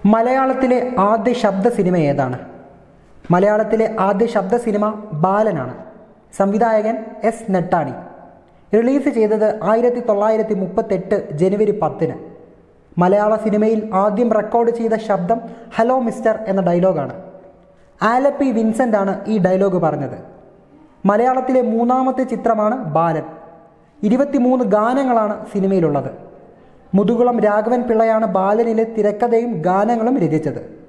മലയാളത്തിലെ ആദ്യ ശബ്ദ സിനിമ ഏതാണ് മലയാളത്തിലെ ആദ്യ ശബ്ദ സിനിമ ബാലനാണ് സംവിധായകൻ എസ് നെട്ടാണി റിലീസ് ചെയ്തത് ആയിരത്തി തൊള്ളായിരത്തി മുപ്പത്തെട്ട് ജനുവരി പത്തിന് മലയാള സിനിമയിൽ ആദ്യം റെക്കോർഡ് ചെയ്ത ശബ്ദം ഹലോ മിസ്റ്റർ എന്ന ഡയലോഗാണ് ആലപ്പി വിൻസെൻ്റ് ആണ് ഈ ഡയലോഗ് പറഞ്ഞത് മലയാളത്തിലെ മൂന്നാമത്തെ ചിത്രമാണ് ബാലൻ ഇരുപത്തിമൂന്ന് ഗാനങ്ങളാണ് സിനിമയിലുള്ളത് മുതുകുളം രാഘവൻ പിള്ളയാണ് ബാലനിലെ തിരക്കഥയും ഗാനങ്ങളും രചിച്ചത്